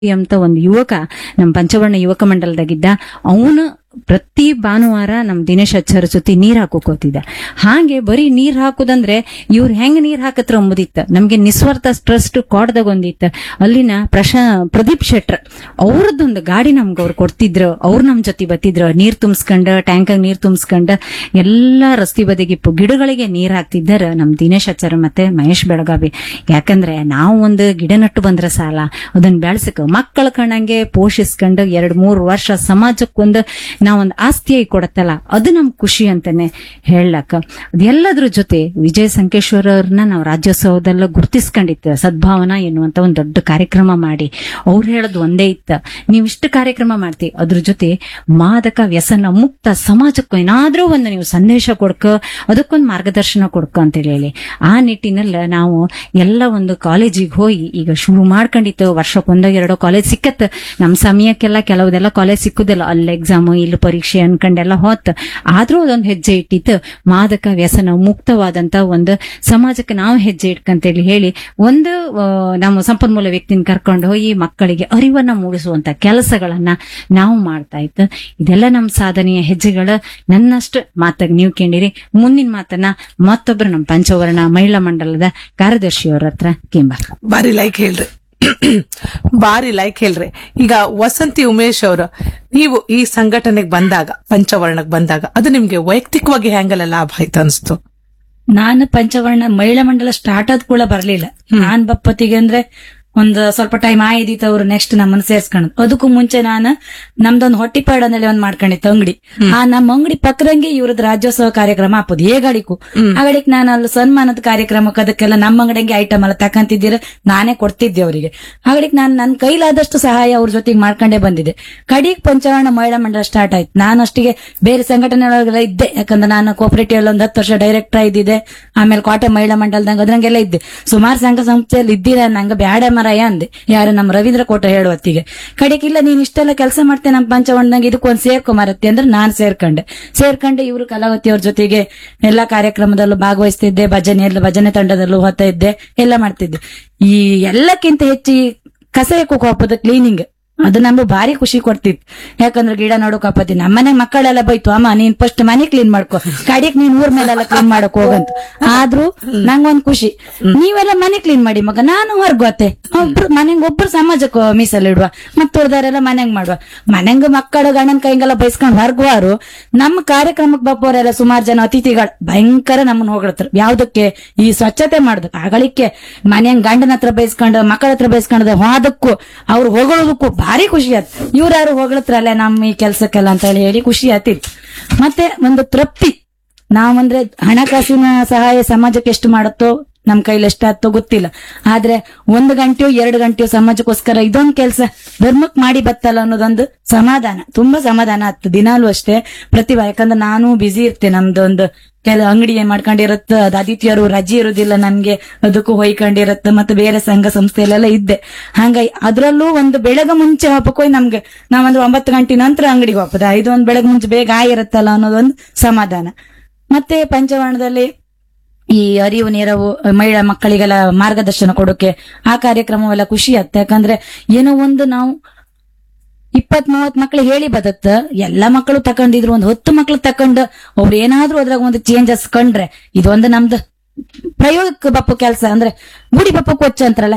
ಅಂತ ಒಂದು ಯುವಕ ನಮ್ಮ ಪಂಚವರ್ಣ ಯುವಕ ಮಂಡಲದಾಗಿದ್ದ ಅವನು ಪ್ರತಿ ಭಾನುವಾರ ನಮ್ ದಿನೇಶ್ ಅಚ್ಚರ ಜೊತೆ ನೀರ್ ಹಾಕೋಕೋತಿದ್ದ ಹಾಗೆ ಬರೀ ನೀರ್ ಹಾಕುದಂದ್ರೆ ಇವ್ರು ಹೆಂಗ್ ನೀರ್ ಹಾಕತ್ರ ಅಂಬುದಿತ್ತ ನಮ್ಗೆ ನಿಸ್ವಾರ್ಥ ಟ್ರಸ್ಟ್ ಕೋಡ್ದಾಗ ಒಂದಿತ್ತ ಅಲ್ಲಿನ ಪ್ರಶ ಪ್ರದೀಪ್ ಶೆಟ್ರ್ ಅವ್ರದ್ದೊಂದು ಗಾಡಿ ನಮ್ಗೆ ಅವ್ರು ಕೊಡ್ತಿದ್ರು ಅವ್ರು ನಮ್ ಜೊತೆ ಬತ್ತಿದ್ರು ನೀರ್ ತುಂಬಿಸ್ಕೊಂಡ ಟ್ಯಾಂಕಾಗ ನೀರ್ ತುಂಬಿಸ್ಕೊಂಡ ಎಲ್ಲಾ ರಸ್ತೆ ಬದಿಗೆ ಪು- ಗಿಡಗಳಿಗೆ ನೀರ್ ಹಾಕ್ತಿದ್ದಾರ ನಮ್ ದಿನೇಶ್ ಅಚ್ಚರ ಮತ್ತೆ ಮಹೇಶ್ ಬೆಳಗಾವಿ ಯಾಕಂದ್ರೆ ನಾವು ಒಂದು ಗಿಡ ನಟ್ಟು ಬಂದ್ರೆ ಸಾಲ ಅದನ್ನ ಬೆಳೆಸಕ ಮಕ್ಕಳ ಕಣಂಗೆ ಪೋಷಿಸ್ಕೊಂಡು ಎರಡ್ ಮೂರು ವರ್ಷ ಸಮಾಜಕ್ಕೊಂದು ನಾವೊಂದು ಆಸ್ತಿಯಾಗಿ ಕೊಡತ್ತಲ್ಲ ಅದು ನಮ್ ಖುಷಿ ಅಂತಾನೆ ಹೇಳಕ್ಕ ಅದೆಲ್ಲದ್ರ ಜೊತೆ ವಿಜಯ ಸಂಕೇಶ್ವರ ಅವ್ರನ್ನ ನಾವು ರಾಜ್ಯೋತ್ಸವದಲ್ಲ ಗುರ್ತಿಸ್ಕೊಂಡಿತ್ತು ಸದ್ಭಾವನಾ ಎನ್ನುವಂತ ಒಂದು ದೊಡ್ಡ ಕಾರ್ಯಕ್ರಮ ಮಾಡಿ ಅವ್ರು ಹೇಳೋದು ಒಂದೇ ಇತ್ತ ನೀವು ಇಷ್ಟು ಕಾರ್ಯಕ್ರಮ ಮಾಡ್ತಿ ಅದ್ರ ಜೊತೆ ಮಾದಕ ವ್ಯಸನ ಮುಕ್ತ ಸಮಾಜಕ್ಕೂ ಏನಾದ್ರೂ ಒಂದು ನೀವು ಸಂದೇಶ ಕೊಡ್ಕ ಅದಕ್ಕೊಂದು ಮಾರ್ಗದರ್ಶನ ಕೊಡ್ಕ ಅಂತ ಹೇಳಿ ಆ ನಿಟ್ಟಿನಲ್ಲಿ ನಾವು ಎಲ್ಲ ಒಂದು ಕಾಲೇಜಿಗೆ ಹೋಗಿ ಈಗ ಶುರು ಮಾಡ್ಕೊಂಡಿತ್ತು ವರ್ಷಕ್ಕೊಂದೋ ಎರಡೋ ಕಾಲೇಜ್ ಸಿಕ್ಕತ್ ನಮ್ ಸಮಯಕ್ಕೆಲ್ಲ ಕೆಲವುದೆಲ್ಲ ಕಾಲೇಜ್ ಸಿಕ್ಕುದಿಲ್ಲ ಅಲ್ಲಿ ಎಕ್ಸಾಮ್ ಇಲ್ಲಿ ಪರೀಕ್ಷೆ ಅನ್ಕೊಂಡೆಲ್ಲ ಹೋತ್ ಆದ್ರೂ ಅದೊಂದು ಹೆಜ್ಜೆ ಇಟ್ಟಿತ್ತು ಮಾದಕ ವ್ಯಸನ ಮುಕ್ತವಾದಂತ ಒಂದು ಸಮಾಜಕ್ಕೆ ನಾವು ಹೆಜ್ಜೆ ಇಟ್ಕಂತೇಳಿ ಹೇಳಿ ಒಂದು ಆ, ನಮ್ಮ ಸಂಪನ್ಮೂಲ ವ್ಯಕ್ತಿನ ಕರ್ಕೊಂಡು ಹೋಗಿ ಮಕ್ಕಳಿಗೆ ಅರಿವನ್ನ ಮೂಡಿಸುವಂತ ಕೆಲಸಗಳನ್ನ ನಾವು ಮಾಡ್ತಾ ಇತ್ತು ಇದೆಲ್ಲ ನಮ್ಮ ಸಾಧನೆಯ ಹೆಜ್ಜೆಗಳು ನನ್ನಷ್ಟು ಮಾತಾಗ ನೀವು ಕೇಳಿರಿ ಮುಂದಿನ ಮಾತನ್ನ ಮತ್ತೊಬ್ರು ನಮ್ಮ ಪಂಚವರ್ಣ ಮಹಿಳಾ ಮಂಡಲದ ಕಾರ್ಯದರ್ಶಿಯವರ ಹತ್ರ ಕೇಂಬ ಬಾರಿ ಲೈಕ್ ಹೇಳ್ರಿ ಬಾರಿ ಲೈಕ್ ಹೇಳ್ರಿ ಈಗ ವಸಂತಿ ಉಮೇಶ್ ಅವರು ನೀವು ಈ ಸಂಘಟನೆಗೆ ಬಂದಾಗ ಪಂಚವರ್ಣಕ್ ಬಂದಾಗ ಅದು ನಿಮ್ಗೆ ವೈಯಕ್ತಿಕವಾಗಿ ಹೆಂಗೆಲ್ಲ ಲಾಭ ಆಯ್ತು ಅನ್ಸ್ತು ನಾನು ಪಂಚವರ್ಣ ಮಹಿಳಾ ಮಂಡಲ ಸ್ಟಾರ್ಟ್ ಆದ್ ಕೂಡ ಬರ್ಲಿಲ್ಲ ನಾನ್ ಬಪ್ಪತ್ತಿಗೆ ಅಂದ್ರೆ ಒಂದ್ ಸ್ವಲ್ಪ ಟೈಮ್ ಆಯ್ದಿತ್ತು ಅವ್ರು ನೆಕ್ಸ್ಟ್ ನಮ್ಮನ್ನ ಸೇರ್ಸ್ಕೊಂಡು ಅದಕ್ಕೂ ಮುಂಚೆ ನಾನು ನಮ್ದೊಂದು ಹೊಟ್ಟಿಪಾಡನಲ್ಲಿ ಒಂದ್ ಮಾಡ್ಕೊಂಡಿತ್ತು ಅಂಗಡಿ ಆ ನಮ್ಮ ಅಂಗಡಿ ಪಕ್ಕದಂಗೆ ಇವ್ರದ್ದು ರಾಜ್ಯೋತ್ಸವ ಕಾರ್ಯಕ್ರಮ ಹಾಪುದು ಏಗಳಿಗೂ ಆಗಳಿಕ್ ನಾನು ಅಲ್ಲಿ ಸನ್ಮಾನದ ಕಾರ್ಯಕ್ರಮಕ್ಕೆ ಅದಕ್ಕೆಲ್ಲ ನಮ್ಮ ಅಂಗಡಿಗೆ ಐಟಮ್ ಎಲ್ಲ ತಕಂತಿದ್ದೀರ ನಾನೇ ಕೊಡ್ತಿದ್ದೆ ಅವರಿಗೆ ಆಗಳಿಕ್ ನಾನು ನನ್ನ ಕೈಲಾದಷ್ಟು ಸಹಾಯ ಅವ್ರ ಜೊತೆಗೆ ಮಾಡ್ಕೊಂಡೇ ಬಂದಿದ್ದೆ ಕಡಿಗ್ ಪಂಚವರ್ಣ ಮಹಿಳಾ ಮಂಡಲ ಸ್ಟಾರ್ಟ್ ಆಯ್ತು ನಾನು ಅಷ್ಟಿಗೆ ಬೇರೆ ಸಂಘಟನೆಗಳಿಗೆಲ್ಲ ಇದ್ದೆ ಯಾಕಂದ್ರೆ ನಾನು ಕೋಪರೇಟಿವ್ ಒಂದು ಹತ್ತು ವರ್ಷ ಡೈರೆಕ್ಟರ್ ಇದ್ದಿದ್ದೆ ಆಮೇಲೆ ಕೋಟೆ ಮಹಿಳಾ ಮಂಡಲದಂಗ ಅದ್ರಂಗೆಲ್ಲ ಇದ್ದೆ ಸುಮಾರು ಸಂಘ ಸಂಸ್ಥೆಯಲ್ಲಿ ಇದ್ದೀರ ನಂಗೆ ಬ್ಯಾಡ ಮರಯ ಅಂದೆ ಯಾರು ನಮ್ಮ ರವೀಂದ್ರ ಕೋಟ ಹೇಳುವತ್ತಿಗೆ ಕಡೆಗೆ ಇಲ್ಲ ನೀನ್ ಇಷ್ಟೆಲ್ಲ ಕೆಲಸ ಮಾಡ್ತೇನೆ ನಮ್ಮ ಪಂಚವಣ್ಣಂಗೆ ಇದಕ್ಕೊಂದು ಸೇರ್ಕೊ ಮರತ್ತೆ ಅಂದ್ರೆ ನಾನ್ ಸೇರ್ಕೊಂಡೆ ಸೇರ್ಕೊಂಡೆ ಇವರು ಕಲಾವತಿ ಅವ್ರ ಜೊತೆಗೆ ಎಲ್ಲಾ ಕಾರ್ಯಕ್ರಮದಲ್ಲೂ ಭಾಗವಹಿಸ್ತಿದ್ದೆ ಭಜನೆ ಎಲ್ಲ ಭಜನೆ ತಂಡದಲ್ಲೂ ಹೋಗ್ತಾ ಇದ್ದೆ ಎಲ್ಲ ಮಾಡ್ತಿದ್ದೆ ಈ ಎಲ್ಲಕ್ಕಿಂತ ಹೆಚ್ಚು ಈ ಕಸ ಎಕ್ಕೋಕ್ ಹೋಗ್ಬೋದು ಕ್ಲೀನಿಂಗ್ ಅದು ನಮ್ಗೆ ಭಾರಿ ಖುಷಿ ಕೊಡ್ತಿತ್ತು ಯಾಕಂದ್ರೆ ಗಿಡ ನೋಡೋಕ್ ಆಪತ್ತಿ ನಮ್ಮನೆ ಮಕ್ಕಳೆಲ್ಲ ಬೈತು ಅಮ್ಮ ನೀನ್ ಫಸ್ಟ್ ಮನೆ ಕ್ಲೀನ್ ಮಾಡ್ಕೊ ಕಡಿಕ್ ನೀನ್ ಊರ್ ಮೇಲೆಲ್ಲ ಕ್ಲೀನ್ ಮಾಡಕ್ ಹೋಗಂತ ಆದ್ರೂ ನಂಗೊಂದ್ ಖುಷಿ ನೀವೆಲ್ಲ ಮನೆ ಕ್ಲೀನ್ ಮಾಡಿ ಮಗ ನಾನು ಹೊರ್ಗೋತೆ ಒಬ್ರು ಮನೆಗ್ ಒಬ್ರು ಸಮಾಜಕ್ಕೆ ಮೀಸಲಿಡುವ ಮತ್ತ ಉಳ್ದಾರೆಲ್ಲ ಮನೆಗ್ ಮಾಡುವ ಮನೆಗ್ ಮಕ್ಕಳು ಗಂಡನ ಕೈಗೆಲ್ಲ ಬೈಸ್ಕೊಂಡ್ ಹೊರ್ಗುವಾರು ನಮ್ಮ ಕಾರ್ಯಕ್ರಮಕ್ಕೆ ಬಪ್ಪವರೆಲ್ಲ ಸುಮಾರು ಜನ ಅತಿಥಿಗಳು ಭಯಂಕರ ನಮ್ಮನ್ನ ಹೊಗಳ್ತಾರೆ ಯಾವ್ದಕ್ಕೆ ಈ ಸ್ವಚ್ಛತೆ ಮಾಡೋದಕ್ಕೆ ಆಗಳಿಕೆ ಮನೆಯಂಗ್ ಗಂಡನ ಹತ್ರ ಬೈಸ್ಕೊಂಡು ಮಕ್ಕಳ ಹತ್ರ ಬೈಸ್ಕೊಂಡ್ ಹೋದಕ್ಕೂ ಅವ್ರು ಹೊಗಳೋದಕ್ಕೂ ಭಾರಿ ಖುಷಿ ಆಯ್ತು ಇವ್ರು ಯಾರು ಹೊಗಳತ್ರಲ್ಲ ನಮ್ಮ ಈ ಕೆಲ್ಸಕ್ಕೆಲ್ಲ ಅಂತ ಹೇಳಿ ಹೇಳಿ ಖುಷಿ ಆತಿತ್ತು ಮತ್ತೆ ಒಂದು ತೃಪ್ತಿ ನಾವಂದ್ರೆ ಹಣಕಾಸಿನ ಸಹಾಯ ಸಮಾಜಕ್ಕೆ ಎಷ್ಟು ಮಾಡುತ್ತೋ ನಮ್ ಕೈಲಿ ಎಷ್ಟಾಗ್ತೋ ಗೊತ್ತಿಲ್ಲ ಆದ್ರೆ ಒಂದು ಗಂಟೆಯೋ ಎರಡು ಗಂಟೆಯೋ ಸಮಾಜಕ್ಕೋಸ್ಕರ ಇದೊಂದು ಕೆಲಸ ಧರ್ಮಕ್ ಮಾಡಿ ಬತ್ತಲ್ಲ ಅನ್ನೋದೊಂದು ಸಮಾಧಾನ ತುಂಬಾ ಸಮಾಧಾನ ಆಗ್ತದೆ ದಿನಾಲು ಅಷ್ಟೇ ಪ್ರತಿಭಾ ಯಾಕಂದ್ರೆ ನಾನು ಬಿಸಿ ಇರ್ತೇನೆ ನಮ್ದೊಂದು ಕೆಲ ಅಂಗಡಿ ಏನ್ ಮಾಡ್ಕೊಂಡಿರತ್ತ ಅದು ಆದಿತ್ಯರು ರಜೆ ಇರುದಿಲ್ಲ ನನ್ಗೆ ಅದಕ್ಕೂ ಹೊಯ್ಕೊಂಡಿರತ್ತ ಮತ್ತೆ ಬೇರೆ ಸಂಘ ಸಂಸ್ಥೆಯಲ್ಲೆಲ್ಲ ಇದ್ದೆ ಹಂಗಾಗಿ ಅದ್ರಲ್ಲೂ ಒಂದು ಬೆಳಗ್ಗೆ ಮುಂಚೆ ಹಬ್ಬಕ್ಕೆ ಹೋಗಿ ನಮ್ಗೆ ನಾವಂದ್ರೆ ಒಂಬತ್ತು ಗಂಟೆ ನಂತರ ಅಂಗಡಿಗೆ ಹೋಗ್ತದೆ ಇದೊಂದು ಬೆಳಗ್ಗೆ ಮುಂಚೆ ಬೇಗ ಆಗಿರತ್ತಲ್ಲ ಅನ್ನೋದೊಂದು ಸಮಾಧಾನ ಮತ್ತೆ ಪಂಚವರ್ಣದಲ್ಲಿ ಈ ಅರಿವು ನೆರವು ಮಹಿಳಾ ಮಕ್ಕಳಿಗೆಲ್ಲ ಮಾರ್ಗದರ್ಶನ ಕೊಡೋಕೆ ಆ ಕಾರ್ಯಕ್ರಮವೆಲ್ಲ ಖುಷಿ ಆಗುತ್ತೆ ಯಾಕಂದ್ರೆ ಏನೋ ಒಂದು ನಾವು ಇಪ್ಪತ್ ಮೂವತ್ ಮಕ್ಳು ಹೇಳಿ ಬದತ್ತ ಎಲ್ಲಾ ಮಕ್ಕಳು ತಕೊಂಡಿದ್ರು ಒಂದು ಹತ್ತು ಮಕ್ಳು ತಕೊಂಡು ಒಬ್ರು ಏನಾದ್ರೂ ಅದ್ರಾಗ ಒಂದು ಚೇಂಜಸ್ ಕಂಡ್ರೆ ಇದೊಂದು ನಮ್ದು ಪ್ರಯೋಗಕ್ಕೆ ಬಪ್ಪು ಕೆಲಸ ಅಂದ್ರೆ ಗುಡಿ ಬಪ್ಪಕ್ಕೆ ಕೊಚ್ಚ ಅಂತಾರಲ್ಲ